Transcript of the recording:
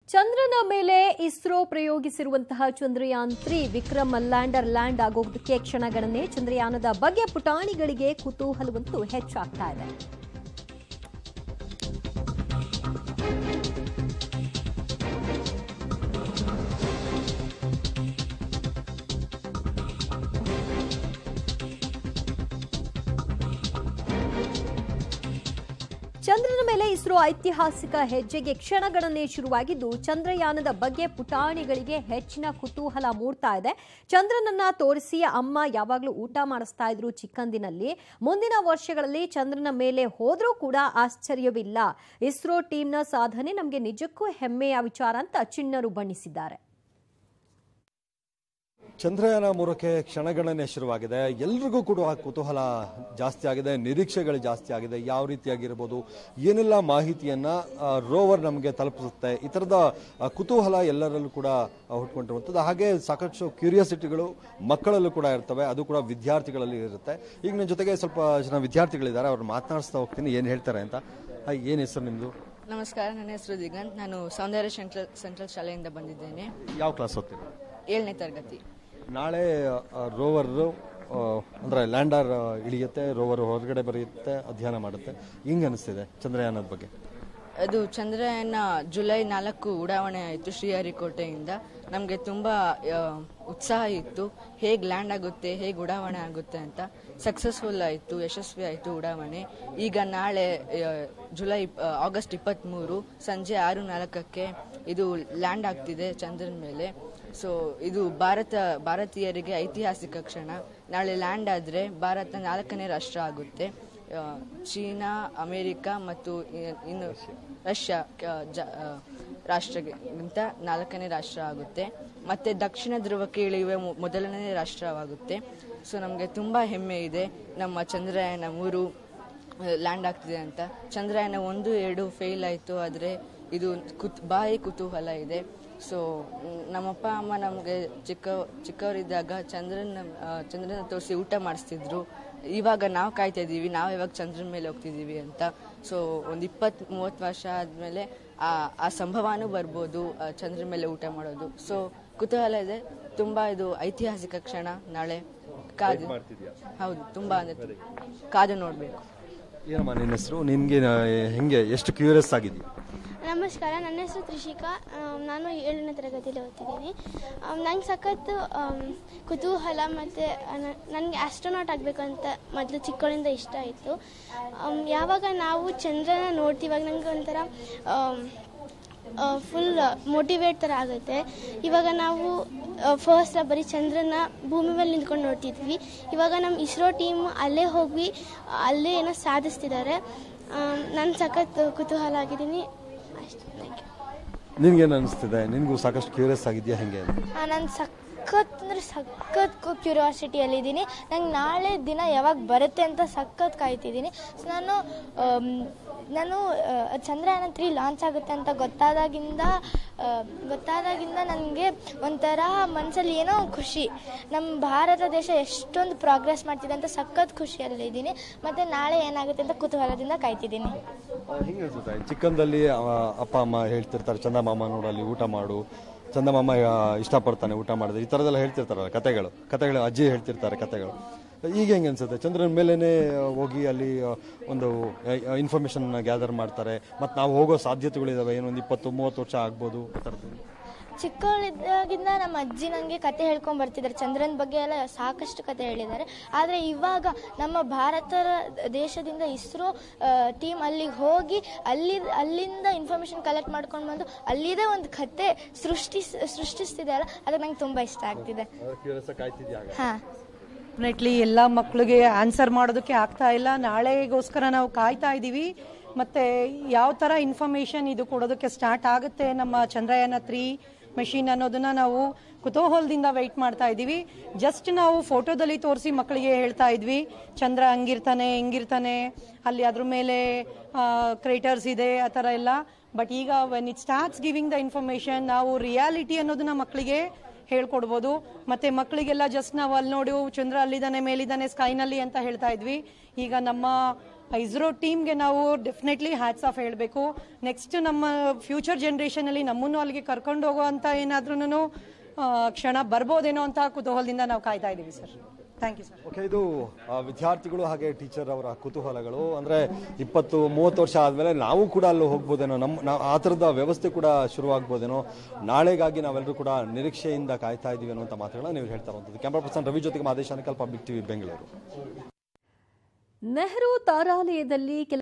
ಚಂದ್ರನ ಮೇಲೆ ಇಸ್ರೋ ಪ್ರಯೋಗಿಸಿರುವಂತಹ Chandrayaan three Vikram lander land ಆಗೋದಕ್ಕೆ ಕ್ಷಣಗಣನೆ ಚಂದ್ರಯಾನದ ಬಗ್ಗೆ ಪುಟಾಣಿಗಳಿಗೆ ಕುತೂಹಲವಂತೂ ಹೆಚ್ಚಾಗ್ತಾ ಇದೆ ಚಂದ್ರನ ಮೇಲೆ ಇಸ್ರೋ ಐತಿಹಾಸಿಕ ಹೆಜ್ಜೆಗೆ ಕ್ಷಣಗಣನೆ ಶುರುವಾಗಿದ್ದು ಚಂದ್ರಯಾನದ ಬಗ್ಗೆ ಪುಟಾಣಿಗಳಿಗೆ ಹೆಚ್ಚಿನ ಕುತೂಹಲ ಮೂಡ್ತಾ ಇದೆ ಚಂದ್ರನನ್ನ ತೋರಿಸಿ ಅಮ್ಮ ಯಾವಾಗಲೂ ಊಟ ಮಾಡಿಸ್ತಾ ಇದ್ರು ಚಿಕ್ಕಂದಿನಲ್ಲಿ ಮುಂದಿನ ವರ್ಷಗಳಲ್ಲಿ ಚಂದ್ರನ ಮೇಲೆ ಹೋದ್ರೂ ಕೂಡ ಆಶ್ಚರ್ಯವಿಲ್ಲ ಇಸ್ರೋ ಟೀಮ್ನ ಸಾಧನೆ ನಮಗೆ ನಿಜಕ್ಕೂ ಹೆಮ್ಮೆಯ ವಿಚಾರ ಅಂತ ಚಿಣ್ಣರು ಬಣ್ಣಿಸಿದ್ದಾರೆ ಚಂದ್ರಯಾನ ಮೂರಕ್ಕೆ ಕ್ಷಣಗಣನೆ ಶುರುವಾಗಿದೆ ಎಲ್ರಿಗೂ ಕೂಡ ಆ ಕುತೂಹಲ ಜಾಸ್ತಿ ಆಗಿದೆ ನಿರೀಕ್ಷೆಗಳು ಜಾಸ್ತಿ ಆಗಿದೆ ಯಾವ ರೀತಿಯಾಗಿರ್ಬೋದು ಏನೆಲ್ಲ ಮಾಹಿತಿಯನ್ನ ಆ, ರೋವರ್ ನಮಗೆ ತಲುಪಿಸುತ್ತೆ ಈ ಥರದ ಆ, ಕುತೂಹಲ ಎಲ್ಲರಲ್ಲೂ ಕೂಡ ಆ, ಹುಟ್ಕೊಂಡಿರುವಂಥದ್ದು ಹಾಗೆ ಸಾಕಷ್ಟು ಕ್ಯೂರಿಯಾಸಿಟಿಗಳು ಮಕ್ಕಳಲ್ಲೂ ಕೂಡ ಇರ್ತವೆ ಅದು ಕೂಡ ವಿದ್ಯಾರ್ಥಿಗಳಲ್ಲಿ ಇರುತ್ತೆ ಈಗ ನನ್ನ ಜೊತೆಗೆ ಸ್ವಲ್ಪ ಜನ ವಿದ್ಯಾರ್ಥಿಗಳಿದ್ದಾರೆ ಅವ್ರು ಮಾತನಾಡಿಸ್ತಾ ಹೋಗ್ತೀನಿ ಏನು ಹೇಳ್ತಾರೆ ಅಂತ ಏನು ಹೆಸರು ನಿಮ್ಮದು ನಮಸ್ಕಾರ ನನ್ನ ಹೆಸರು ದಿಗಂತ್ ನಾನು ಸೌಂದರ್ಯ ಸೆಂಟ್ರಲ್ ಸೆಂಟ್ರಲ್ ಶಾಲೆಯಿಂದ ಬಂದಿದ್ದೇನೆ ಯಾವ ಕ್ಲಾಸ್ ಓದ್ತೀರಿ ಏಳನೇ ತರಗತಿ ನಾಳೆ ರೋವರ್ ಅಂದ್ರೆ ಲ್ಯಾಂಡರ್ ಇಳಿಯುತ್ತೆ ರೋವರ್ ಹೊರಗಡೆ ಬರೆಯುತ್ತೆ ಅಧ್ಯಯನ ಮಾಡುತ್ತೆ ಹಿಂಗೆ ಅನಿಸ್ತಿದೆ ಚಂದ್ರಯಾನದ ಬಗ್ಗೆ ಅದು ಚಂದ್ರಯಾನ ಜುಲೈ ನಾಲ್ಕು ಉಡಾವಣೆ ಆಯಿತು ಶ್ರೀಹರಿಕೋಟೆಯಿಂದ ನಮಗೆ ತುಂಬ ಆ, ಉತ್ಸಾಹ ಇತ್ತು ಹೇಗೆ ಲ್ಯಾಂಡ್ ಆಗುತ್ತೆ ಹೇಗೆ ಉಡಾವಣೆ ಆಗುತ್ತೆ ಅಂತ ಸಕ್ಸಸ್ಫುಲ್ ಆಯಿತು ಯಶಸ್ವಿ ಆಯಿತು ಉಡಾವಣೆ ಈಗ ನಾಳೆ ಆ, ಜುಲೈ ಇಪ್- ಆ, ಆಗಸ್ಟ್ ಇಪ್ಪತ್ತ್ಮೂರು ಸಂಜೆ ಆರು ನಾಲ್ಕಕ್ಕೆ ಇದು ಲ್ಯಾಂಡ್ ಆಗ್ತಿದೆ ಚಂದ್ರನ ಮೇಲೆ ಸೊ ಇದು ಭಾರತ ಭಾರತೀಯರಿಗೆ ಐತಿಹಾಸಿಕ ಕ್ಷಣ ನಾಳೆ ಲ್ಯಾಂಡ್ ಆದರೆ ಭಾರತ ನಾಲ್ಕನೇ ರಾಷ್ಟ್ರ ಆಗುತ್ತೆ ಆ, ಚೀನಾ ಅಮೇರಿಕ ಮತ್ತು ಇ- ಇನ್ನು ರಷ್ಯಾ ಆ, ಜ- ಆ, ರಾಷ್ಟ್ರಗಿಂತ ನಾಲ್ಕನೇ ರಾಷ್ಟ್ರ ಆಗುತ್ತೆ ಮತ್ತೆ ದಕ್ಷಿಣ ಧ್ರುವಕ್ಕೆ ಇಳಿಯುವ ಮೊ- ಮೊದಲನೇ ರಾಷ್ಟ್ರವಾಗುತ್ತೆ ಸೊ ನಮಗೆ ತುಂಬ ಹೆಮ್ಮೆ ಇದೆ ನಮ್ಮ ಚಂದ್ರಯಾನ ಮೂರು ಲ್ಯಾಂಡ್ ಆಗ್ತಿದೆ ಅಂತ ಚಂದ್ರಯಾನ ಒಂದು ಎರಡು ಫೇಲ್ ಆಯಿತು ಆದರೆ ಇದು ಕುತ್ ಬಾಯಿ ಕುತೂಹಲ ಇದೆ ಸೊ ನಮ್ಮಪ್ಪ ಅಮ್ಮ ನಮಗೆ ಚಿಕ್ಕ ಚಿಕ್ಕವರಿದ್ದಾಗ ಚಂದ್ರನ ಆ, ಚಂದ್ರನ ತೋರಿಸಿ ಊಟ ಮಾಡಿಸ್ತಿದ್ರು ಇವಾಗ ನಾವು ಕಾಯ್ತಾ ಇದ್ದೀವಿ ನಾವು ಇವಾಗ ಚಂದ್ರನ ಮೇಲೆ ಹೋಗ್ತಿದ್ದೀವಿ ಅಂತ ಸೊ ಒಂದು ಇಪ್ಪತ್ತು ಮೂವತ್ತು ವರ್ಷ ಆದಮೇಲೆ ಆ ಆ ಸಂಭವನೂ ಬರ್ಬೋದು ಆ ಚಂದ್ರನ ಮೇಲೆ ಊಟ ಮಾಡೋದು ಸೊ ಕುತೂಹಲ ಇದೆ ತುಂಬ ಇದು ಐತಿಹಾಸಿಕ ಕ್ಷಣ ನಾಳೆ ಕಾದು ಹೌದು ತುಂಬ ಅಂದರೆ ಕಾದು ನೋಡಬೇಕು ಏನಮ್ಮ ನಿನ್ನ ಹೆಸರು ನಿನ್ಗೆ ಹೆಂಗೆ ಎಷ್ಟು ಕ್ಯೂರಿಯಸ್ ಆಗಿದೆಯಾ ನಮಸ್ಕಾರ ನನ್ನ ಹೆಸರು ತ್ರಿಷಿಕಾ ಆಮ್, ನಾನು ಏಳನೇ ತರಗತಿಯಲ್ಲಿ ಓದ್ತಿದ್ದೀನಿ ನಂಗೆ ಸಖತ್ತು ಆಮ್, ಕುತೂಹಲ ಮತ್ತು ನನಗೆ ಆಸ್ಟ್ರೋನಾಟ್ ಆಗಬೇಕು ಅಂತ ಮೊದಲು ಚಿಕ್ಕವಳಿಂದ ಇಷ್ಟ ಆಯಿತು ಯಾವಾಗ ನಾವು ಚಂದ್ರನ ನೋಡ್ತೀವಾಗ ನನಗೆ ಒಂಥರ ಫುಲ್ ಮೋಟಿವೇಟ್ ಥರ ಆಗುತ್ತೆ ಇವಾಗ ನಾವು ಫಸ್ಟ್ ಬರೀ ಚಂದ್ರನ ಭೂಮಿ ಮೇಲೆ ನಿಂತ್ಕೊಂಡು ನೋಡ್ತಿದ್ವಿ ಇವಾಗ ನಮ್ಮ ಇಸ್ರೋ ಟೀಮ್ ಅಲ್ಲೇ ಹೋಗಿ ಅಲ್ಲೇ ಏನೋ ಸಾಧಿಸ್ತಿದ್ದಾರೆ ನಾನು ಸಖತ್ ಕುತೂಹಲ ಆಗಿದ್ದೀನಿ ಅಷ್ಟೇ ಥ್ಯಾಂಕ್ ಯು ನಿನ್ಗೇನು ಅನಿಸ್ತಿದೆ ನಿನ್ಗೂ ಸಾಕಷ್ಟು ಕ್ಯೂರಿಯಸ್ ಆಗಿದೆಯಾ ಹೆಂಗೆ ಅಂತ ನಾನು ಸಖತ್ ಅಂದರೆ ಸಖತ್ ಕ್ಯೂರಿಯಾಸಿಟಿಯಲ್ಲಿದ್ದೀನಿ ನಂಗೆ ನಾಳೆ ದಿನ ಯಾವಾಗ ಬರುತ್ತೆ ಅಂತ ಸಖತ್ ಕಾಯ್ತಿದ್ದೀನಿ ಸೊ ನಾನು ಆಮ್, ನಾನು ಆ, ಚಂದ್ರಯಾನ ತ್ರೀ ಲಾಂಚ್ ಆಗುತ್ತೆ ಅಂತ ಗೊತ್ತಾದಾಗಿಂದ ಆ, ಗೊತ್ತಾದಾಗಿಂದ ನನಗೆ ಒಂಥರ ಮನಸ್ಸಲ್ಲಿ ಏನೋ ಖುಷಿ ನಮ್ಮ ಭಾರತ ದೇಶ ಎಷ್ಟೊಂದು ಪ್ರೋಗ್ರೆಸ್ ಮಾಡ್ತಿದೆ ಅಂತ ಸಖತ್ ಖುಷಿಯಲ್ಲಿದ್ದೀನಿ ಮತ್ತು ನಾಳೆ ಏನಾಗುತ್ತೆ ಅಂತ ಕುತೂಹಲದಿಂದ ಕಾಯ್ತಿದ್ದೀನಿ ಹೆಂಗೆ ಅನ್ಸುತ್ತೆ ಚಿಕ್ಕಂದಲ್ಲಿ ಆ, ಅಪ್ಪ ಅಮ್ಮ ಹೇಳ್ತಿರ್ತಾರೆ ಚಂದಮಾಮ ನೋಡಲ್ಲಿ ಊಟ ಮಾಡು ಚಂದಮಾಮ ಆ, ಇಷ್ಟಪಡ್ತಾನೆ ಊಟ ಮಾಡಿದ್ರೆ ಈ ಥರದ್ದೆಲ್ಲ ಹೇಳ್ತಿರ್ತಾರಲ್ಲ ಕತೆಗಳು ಕತೆಗಳು ಅಜ್ಜಿ ಹೇಳ್ತಿರ್ತಾರೆ ಕತೆಗಳು ಈಗ ಹೆಂಗೆ ಅನ್ಸುತ್ತೆ ಚಂದ್ರನ ಮೇಲೇನೆ ಹೋಗಿ ಅಲ್ಲಿ ಆ, ಒಂದು ಇನ್ಫಾರ್ಮೇಶನ್ ಗ್ಯಾದರ್ ಮಾಡ್ತಾರೆ ಮತ್ತು ನಾವು ಹೋಗೋ ಸಾಧ್ಯತೆಗಳಿದಾವೆ ಏನೊಂದು ಇಪ್ಪತ್ತು ಮೂವತ್ತು ವರ್ಷ ಆಗ್ಬೋದು ಆ ಥರದ್ದು ಚಿಕ್ಕವಳಿದ್ದಾಗಿಂದ ನಮ್ಮ ಅಜ್ಜಿ ನನಗೆ ಕತೆ ಹೇಳ್ಕೊಂಡು ಬರ್ತಿದ್ದಾರೆ ಚಂದ್ರನ ಬಗ್ಗೆ ಎಲ್ಲ ಸಾಕಷ್ಟು ಕತೆ ಹೇಳಿದ್ದಾರೆ ಆದರೆ ಇವಾಗ ನಮ್ಮ ಭಾರತ ದೇಶದಿಂದ ಇಸ್ರೋ ಟೀಮ್ ಅಲ್ಲಿಗೆ ಹೋಗಿ ಅಲ್ಲಿ ಅಲ್ಲಿಂದ ಇನ್ಫಾರ್ಮೇಷನ್ ಕಲೆಕ್ಟ್ ಮಾಡ್ಕೊಂಡು ಬಂದು ಅಲ್ಲಿದೆ ಒಂದು ಕತೆ ಸೃಷ್ಟಿಸ್ ಸೃಷ್ಟಿಸ್ತಿದೆ ಅಲ್ಲ ಅದಕ್ಕೆ ನಂಗೆ ತುಂಬ ಇಷ್ಟ ಆಗ್ತಿದೆ ಕ್ಯೂರಿಯಸ್ ಕಾಯ್ತಿದ್ಯಾ ಹಾಂ ಡೆಫಿನೆಟ್ಲಿ ಎಲ್ಲ ಮಕ್ಕಳಿಗೆ ಆನ್ಸರ್ ಮಾಡೋದಕ್ಕೆ ಆಗ್ತಾ ಇಲ್ಲ ನಾಳೆಗೋಸ್ಕರ ನಾವು ಕಾಯ್ತಾ ಇದ್ದೀವಿ ಮತ್ತೆ ಯಾವ ಥರ ಇನ್ಫಾರ್ಮೇಷನ್ ಇದು ಕೊಡೋದಕ್ಕೆ ಸ್ಟಾರ್ಟ್ ಆಗುತ್ತೆ ನಮ್ಮ ಚಂದ್ರಯಾನ ತ್ರೀ ಮೆಷಿನ್ ಅನ್ನೋದನ್ನ ನಾವು ಕುತೂಹಲದಿಂದ ವೆಯ್ಟ್ ಮಾಡ್ತಾ ಇದ್ದೀವಿ ಜಸ್ಟ್ ನಾವು ಫೋಟೋದಲ್ಲಿ ತೋರಿಸಿ ಮಕ್ಕಳಿಗೆ ಹೇಳ್ತಾ ಇದ್ವಿ ಚಂದ್ರ ಹಂಗಿರ್ತಾನೆ ಹಿಂಗಿರ್ತಾನೆ ಅಲ್ಲಿ ಅದ್ರ ಮೇಲೆ ಕ್ರೇಟರ್ಸ್ ಇದೆ ಆ ಥರ ಎಲ್ಲ ಬಟ್ ಈಗ when it starts giving the information ನಾವು ರಿಯಾಲಿಟಿ ಅನ್ನೋದನ್ನ ಮಕ್ಕಳಿಗೆ ಹೇಳ್ಕೊಡ್ಬೋದು ಮತ್ತೆ ಮಕ್ಕಳಿಗೆಲ್ಲ ಜಸ್ಟ್ ನಾವು ಅಲ್ಲಿ ನೋಡು ಚಂದ್ರ ಅಲ್ಲಿದ್ದಾನೆ ಮೇಲಿದ್ದಾನೆ ಸ್ಕೈನಲ್ಲಿ ಅಂತ ಹೇಳ್ತಾ ಇದ್ವಿ ಈಗ ನಮ್ಮ ಇಸ್ರೋ ಟೀಮ್ಗೆ ನಾವು ಡೆಫಿನೆಟ್ಲಿ ಹ್ಯಾಟ್ಸ್ ಆಫ್ ಹೇಳಬೇಕು ನೆಕ್ಸ್ಟ್ ನಮ್ಮ ಫ್ಯೂಚರ್ ಜನ್ರೇಷನಲ್ಲಿ ನಮ್ಮನ್ನು ಅಲ್ಲಿಗೆ ಕರ್ಕೊಂಡು ಹೋಗುವಂಥ ಏನಾದ್ರೂ ಕ್ಷಣ ಬರ್ಬೋದೇನೋ ಅಂತ ಕುತೂಹಲದಿಂದ ನಾವು ಕಾಯ್ತಾ ಇದ್ದೀವಿ sir thank you sir okay ಇದು ಆ, ವಿದ್ಯಾರ್ಥಿಗಳು ಹಾಗೆ ಟೀಚರ್ ಅವರ ಕುತೂಹಲಗಳು ಅಂದ್ರೆ ಇಪ್ಪತ್ತು ಮೂವತ್ತು ವರ್ಷ ಆದ್ಮೇಲೆ ನಾವು ಕೂಡ ಅಲ್ಲಿ ಹೋಗ್ಬೋದೇನೋ ನಮ್ಮ ನಾವು ಆ ಥರದ ವ್ಯವಸ್ಥೆ ಕೂಡ ಶುರುವಾಗ್ಬೋದೇನೋ ನಾಳೆಗಾಗಿ ನಾವೆಲ್ಲರೂ ಕೂಡ ನಿರೀಕ್ಷೆಯಿಂದ ಕಾಯ್ತಾ ಇದ್ದೀವಿ ಅನ್ನುವಂಥ ಮಾತುಗಳನ್ನ ನೀವು ಹೇಳ್ತಾ ಇರುವಂಥದ್ದು ಕ್ಯಾಮ್ರಾ ಪರ್ಸನ್ ರವಿ ಜೊತೆಗೆ ಮಾದೇಶ್ ಅನಕಲ್ ಪಬ್ಲಿಕ್ ಟಿವಿ ಬೆಂಗಳೂರು ನೆಹರು ತಾರಾಲಯದಲ್ಲಿ ಕೆಲ